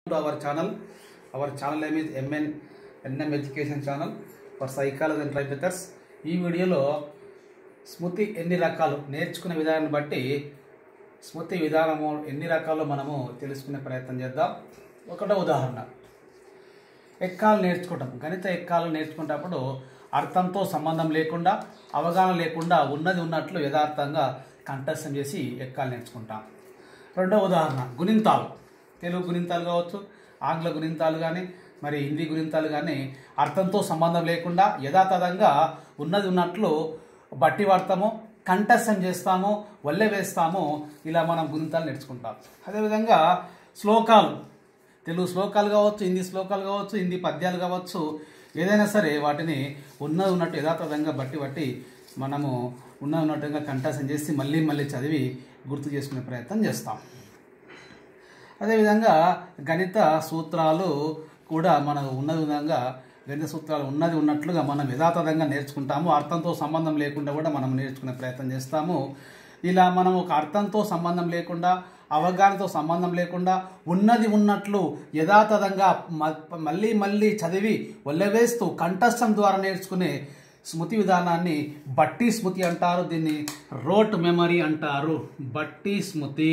to our channel. Our channel name is MN NM Education Channel for Psychology and Trimeters. ఈ వీడియోలో స్మృతి ఎన్ని రకాలు నేర్చుకునే విధానాన్ని బట్టి స్మృతి విధానము ఎన్ని రకాలు మనము తెలుసుకునే ప్రయత్నం చేద్దాం ఒకటో ఉదాహరణ ఎక్కాలు నేర్చుకోవటం గణిత ఎక్కాలు నేర్చుకునేటప్పుడు అర్థంతో సంబంధం లేకుండా అవగాహన లేకుండా ఉన్నది ఉన్నట్లు యథార్థంగా కంఠస్థం చేసి ఎక్కాలు నేర్చుకుంటాం రెండో ఉదాహరణ గుణింతాలు తెలుగు గుణింతాలు కావచ్చు ఆంగ్ల గుణింతాలు కానీ మరి హిందీ గుణింతాలు కానీ అర్థంతో సంబంధం లేకుండా యథాతథంగా ఉన్నది ఉన్నట్లు బట్టి వాడతాము కంఠస్థం చేస్తాము వల్లె వేస్తాము ఇలా మనం గుణింతాలు నేర్చుకుంటాం అదేవిధంగా శ్లోకాలు తెలుగు శ్లోకాలు కావచ్చు హిందీ శ్లోకాలు కావచ్చు హిందీ పద్యాలు కావచ్చు ఏదైనా సరే వాటిని ఉన్నది ఉన్నట్టు యథాతథంగా బట్టి బట్టి మనము ఉన్నది ఉన్నట్టుగా కంఠాసం చేసి మళ్ళీ మళ్ళీ చదివి గుర్తు చేసుకునే ప్రయత్నం చేస్తాం అదేవిధంగా గణిత సూత్రాలు కూడా మన ఉన్నది విధంగా గణిత సూత్రాలు ఉన్నది ఉన్నట్లుగా మనం యథాతథంగా నేర్చుకుంటాము అర్థంతో సంబంధం లేకుండా కూడా మనం నేర్చుకునే ప్రయత్నం చేస్తాము ఇలా మనం ఒక అర్థంతో సంబంధం లేకుండా అవగాహనతో సంబంధం లేకుండా ఉన్నది ఉన్నట్లు యథాతథంగా మ- మళ్ళీ మళ్ళీ చదివి వల్లవేస్తూ కంఠస్థం ద్వారా నేర్చుకునే స్మృతి విధానాన్ని బట్టి స్మృతి అంటారు దీన్ని రోట్ మెమరీ అంటారు బట్టి స్మృతి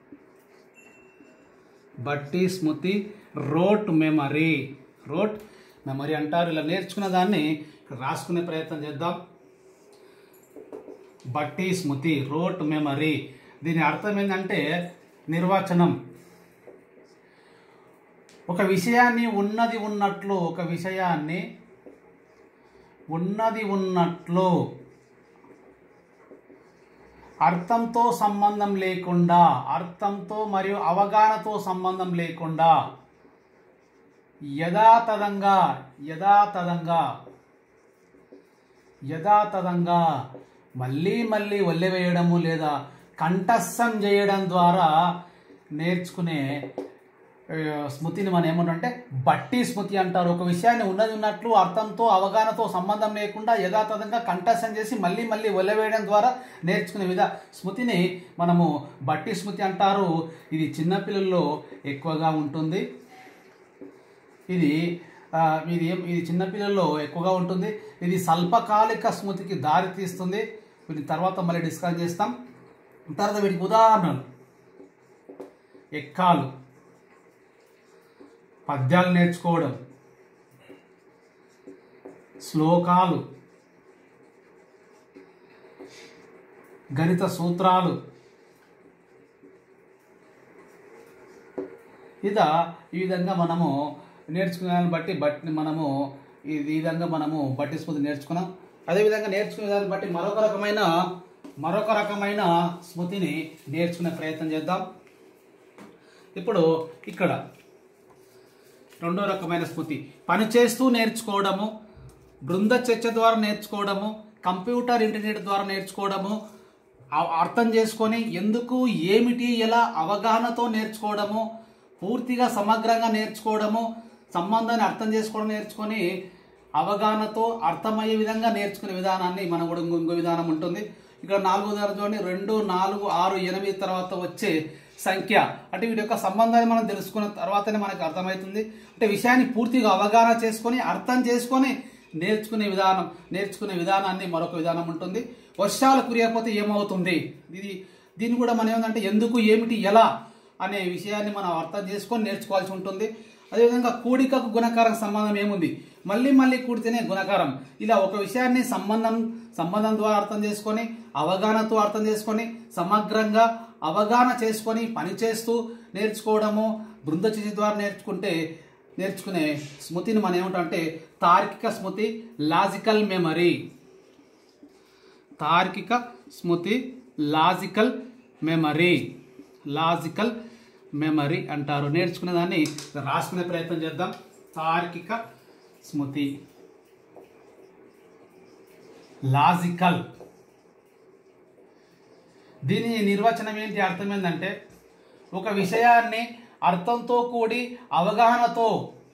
బట్టి స్మృతి రోట్ మెమరీ రోట్ మెమరీ అంటారు ఇలా నేర్చుకున్న దాన్ని ఇక్కడ రాసుకునే ప్రయత్నం చేద్దాం బట్టి స్మృతి రోట్ మెమరీ దీని అర్థం ఏంటంటే నిర్వచనం ఒక విషయాన్ని ఉన్నది ఉన్నట్లు ఒక విషయాన్ని ఉన్నది ఉన్నట్లు అర్థంతో సంబంధం లేకుండా అర్థంతో మరియు అవగాహనతో సంబంధం లేకుండా యథాతథంగా యథాతథంగా యథాతథంగా మళ్ళీ మళ్ళీ వల్లెవేయడము లేదా కంఠస్థం చేయడం ద్వారా నేర్చుకునే ఆ, స్మృతిని మనం ఏమంటే బట్టి స్మృతి అంటారు ఒక విషయాన్ని ఉన్నది ఉన్నట్లు అర్థంతో అవగాహనతో సంబంధం లేకుండా యథాతథంగా కంఠస్థం చేసి మళ్ళీ మళ్ళీ వల్లవేయడం ద్వారా నేర్చుకునే విధ స్మృతిని మనము బట్టి స్మృతి అంటారు ఇది చిన్నపిల్లల్లో ఎక్కువగా ఉంటుంది ఇది ఆ, ఇది ఏం ఇది చిన్నపిల్లల్లో ఎక్కువగా ఉంటుంది ఇది స్వల్పకాలిక స్మృతికి దారి తీస్తుంది వీటి తర్వాత మళ్ళీ డిస్కస్ చేస్తాం తర్వాత వీటికి ఉదాహరణలు ఎక్కాలు పద్యాలు నేర్చుకోవడం శ్లోకాలు గణిత సూత్రాలు ఇద ఈ విధంగా మనము నేర్చుకునే దాన్ని బట్టి బట్టి మనము ఈ ఈ విధంగా మనము బట్టి స్మృతి నేర్చుకున్నాం అదేవిధంగా నేర్చుకునే దాన్ని బట్టి మరొక రకమైన మరొక రకమైన స్మృతిని నేర్చుకునే ప్రయత్నం చేద్దాం ఇప్పుడు ఇక్కడ రెండో రకమైన స్మృతి పని చేస్తూ నేర్చుకోవడము బృంద చర్చ ద్వారా నేర్చుకోవడము కంప్యూటర్ ఇంటర్నెట్ ద్వారా నేర్చుకోవడము ఆ- అర్థం చేసుకొని ఎందుకు ఏమిటి ఎలా అవగాహనతో నేర్చుకోవడము పూర్తిగా సమగ్రంగా నేర్చుకోవడము సంబంధాన్ని అర్థం చేసుకోవడం నేర్చుకొని అవగాహనతో అర్థమయ్యే విధంగా నేర్చుకునే విధానాన్ని మనం కూడా ఇంకో ఇంకో విధానం ఉంటుంది ఇక్కడ నాలుగో ఉదాహరణ చూడండి రెండు నాలుగు ఆరు ఎనిమిది తర్వాత వచ్చే సంఖ్య అంటే వీటి యొక్క సంబంధాన్ని మనం తెలుసుకున్న తర్వాతనే మనకు అర్థమవుతుంది అంటే విషయాన్ని పూర్తిగా అవగాహన చేసుకొని అర్థం చేసుకొని నేర్చుకునే విధానం నేర్చుకునే విధానాన్ని మరొక విధానం ఉంటుంది వర్షాలు కురియకపోతే ఏమవుతుంది ఇది దీన్ని కూడా మనం ఏంటంటే ఎందుకు ఏమిటి ఎలా అనే విషయాన్ని మనం అర్థం చేసుకొని నేర్చుకోవాల్సి ఉంటుంది అదేవిధంగా కూడికకు గుణకారం సంబంధం ఏముంది మళ్ళీ మళ్ళీ కూడితేనే గుణకారం ఇలా ఒక విషయాన్ని సంబంధం సంబంధం ద్వారా అర్థం చేసుకొని అవగాహనతో అర్థం చేసుకొని సమగ్రంగా అవగాహన చేసుకొని పని చేస్తూ నేర్చుకోవడము బృంద చర్చ ద్వారా నేర్చుకుంటే నేర్చుకునే స్మృతిని మనం ఏమిటంటే తార్కిక స్మృతి లాజికల్ మెమరీ తార్కిక స్మృతి లాజికల్ మెమరీ లాజికల్ మెమరీ అంటారు నేర్చుకునే దాన్ని రాసుకునే ప్రయత్నం చేద్దాం తార్కిక స్మృతి లాజికల్ దీని నిర్వచనం ఏంటి అర్థం ఏంటంటే ఒక విషయాన్ని అర్థంతో కూడి అవగాహనతో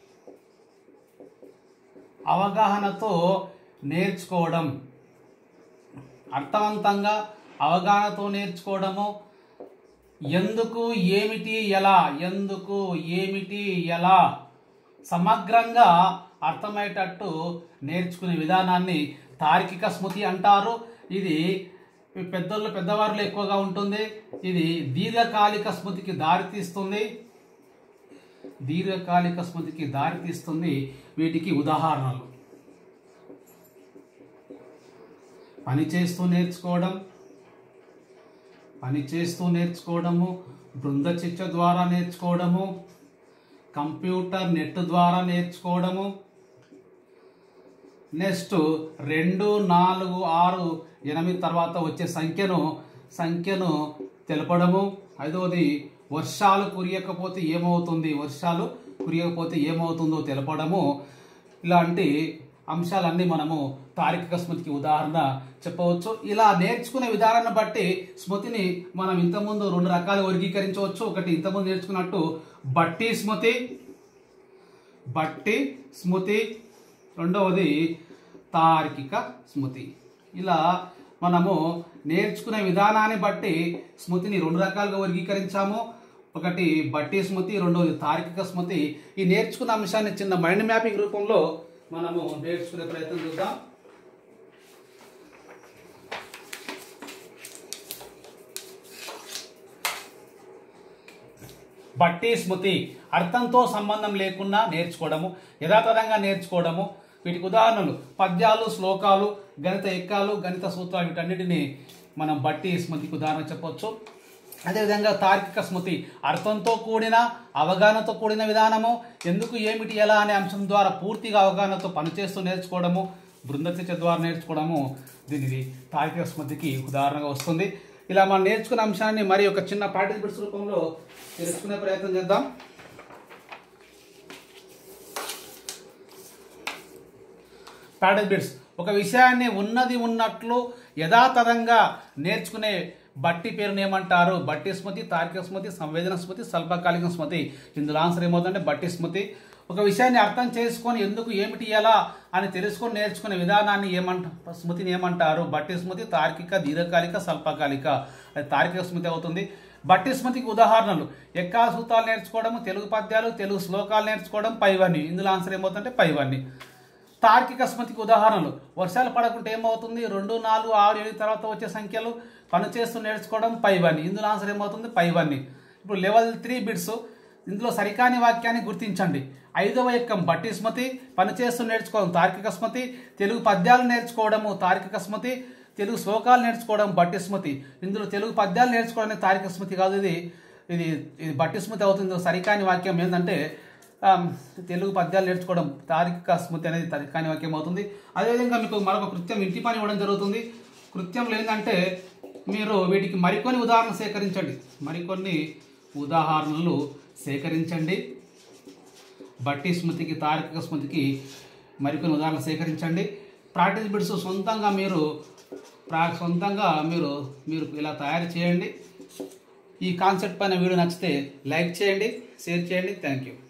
అవగాహనతో నేర్చుకోవడం అర్థవంతంగా అవగాహనతో నేర్చుకోవడము ఎందుకు ఏమిటి ఎలా ఎందుకు ఏమిటి ఎలా సమగ్రంగా అర్థమయ్యేటట్టు నేర్చుకునే విధానాన్ని తార్కిక స్మృతి అంటారు ఇది పెద్దోళ్ళు పెద్దవారిలో ఎక్కువగా ఉంటుంది ఇది దీర్ఘకాలిక స్మృతికి దారితీస్తుంది దీర్ఘకాలిక స్మృతికి దారితీస్తుంది వీటికి ఉదాహరణలు పని చేస్తూ నేర్చుకోవడం పని చేస్తూ నేర్చుకోవడము బృంద చర్చ ద్వారా నేర్చుకోవడము కంప్యూటర్ నెట్ ద్వారా నేర్చుకోవడము నెక్స్ట్ రెండు నాలుగు ఆరు ఎనిమిది తర్వాత వచ్చే సంఖ్యను సంఖ్యను తెలపడము ఐదవది వర్షాలు కురియకపోతే ఏమవుతుంది వర్షాలు కురియకపోతే ఏమవుతుందో తెలపడము ఇలాంటి అంశాలన్నీ మనము తార్కిక స్మృతికి ఉదాహరణ చెప్పవచ్చు ఇలా నేర్చుకునే విధానాన్ని బట్టి స్మృతిని మనం ఇంతకుముందు రెండు రకాలు వర్గీకరించవచ్చు ఒకటి ఇంతకుముందు నేర్చుకున్నట్టు బట్టి స్మృతి బట్టి స్మృతి రెండవది తార్కిక స్మృతి ఇలా మనము నేర్చుకునే విధానాన్ని బట్టి స్మృతిని రెండు రకాలుగా వర్గీకరించాము ఒకటి బట్టి స్మృతి రెండవది తార్కిక స్మృతి ఈ నేర్చుకున్న అంశాన్ని చిన్న మైండ్ మ్యాపింగ్ రూపంలో మనము నేర్చుకునే ప్రయత్నం చూద్దాం బట్టి స్మృతి అర్థంతో సంబంధం లేకుండా నేర్చుకోవడము యథాతథంగా నేర్చుకోవడము వీటికి ఉదాహరణలు పద్యాలు శ్లోకాలు గణిత ఎక్కాలు గణిత సూత్రాలు వీటన్నిటిని మనం బట్టి స్మృతికి ఉదాహరణ చెప్పవచ్చు అదేవిధంగా తార్కిక స్మృతి అర్థంతో కూడిన అవగాహనతో కూడిన విధానము ఎందుకు ఏమిటి ఎలా అనే అంశం ద్వారా పూర్తిగా అవగాహనతో పనిచేస్తూ నేర్చుకోవడము బృంద చర్చ ద్వారా నేర్చుకోవడము దీనిది తార్కిక స్మృతికి ఉదాహరణగా వస్తుంది ఇలా మనం నేర్చుకున్న అంశాన్ని మరి ఒక చిన్న పార్టిసిపెంట్స్ రూపంలో తెలుసుకునే ప్రయత్నం చేద్దాం ప్యాడల్ బిట్స్ ఒక విషయాన్ని ఉన్నది ఉన్నట్లు యథాతథంగా నేర్చుకునే బట్టి పేరుని ఏమంటారు బట్టి స్మృతి తార్కిక స్మృతి సంవేదన స్మృతి స్వల్పకాలిక స్మృతి ఇందులో ఆన్సర్ ఏమవుతుందంటే బట్టి స్మృతి ఒక విషయాన్ని అర్థం చేసుకొని ఎందుకు ఏమిటి ఎలా అని తెలుసుకొని నేర్చుకునే విధానాన్ని ఏమంట స్మృతిని ఏమంటారు బట్టి స్మృతి తార్కిక దీర్ఘకాలిక స్వల్పకాలిక అది తార్కిక స్మృతి అవుతుంది బట్టి స్మృతికి ఉదాహరణలు ఎక్కాల సూత్రాలు నేర్చుకోవడము తెలుగు పద్యాలు తెలుగు శ్లోకాలు నేర్చుకోవడం పైవన్నీ ఇందులో ఆన్సర్ ఏమవుతుందంటే పైవన్నీ తార్కిక స్మృతికి ఉదాహరణలు వర్షాలు పడకుంటే ఏమవుతుంది రెండు నాలుగు ఆరు ఏడు తర్వాత వచ్చే సంఖ్యలు పనిచేస్తూ నేర్చుకోవడం పైవన్నీ ఇందులో ఆన్సర్ ఏమవుతుంది పైవన్నీ ఇప్పుడు లెవెల్ త్రీ బిట్స్ ఇందులో సరికాని వాక్యాన్ని గుర్తించండి ఐదవ ఎక్కం బట్టి స్మృతి పనిచేస్తూ నేర్చుకోవడం తార్కిక స్మృతి తెలుగు పద్యాలు నేర్చుకోవడము తార్కిక స్మృతి తెలుగు శ్లోకాలు నేర్చుకోవడం బట్టి స్మృతి ఇందులో తెలుగు పద్యాలు నేర్చుకోవడం తార్కిక స్మృతి కాదు ఇది ఇది ఇది బట్టి స్మృతి అవుతుంది ఇందులో సరికాని వాక్యం ఏంటంటే ఆమ్, తెలుగు పద్యాలు నేర్చుకోవడం తార్కిక స్మృతి అనేది సరికాని వాక్యం అవుతుంది అదేవిధంగా మీకు మరొక కృత్యం ఇంటి పని ఇవ్వడం జరుగుతుంది కృత్యంలో ఏంటంటే మీరు వీటికి మరికొన్ని ఉదాహరణలు సేకరించండి మరికొన్ని ఉదాహరణలు సేకరించండి బట్టి స్మృతికి తార్కిక స్మృతికి మరికొన్ని ఉదాహరణలు సేకరించండి ప్రాక్టీస్ బిట్స్ సొంతంగా మీరు ప్రా సొంతంగా మీరు మీరు ఇలా తయారు చేయండి ఈ కాన్సెప్ట్ పైన వీడియో నచ్చితే లైక్ చేయండి షేర్ చేయండి థ్యాంక్ యూ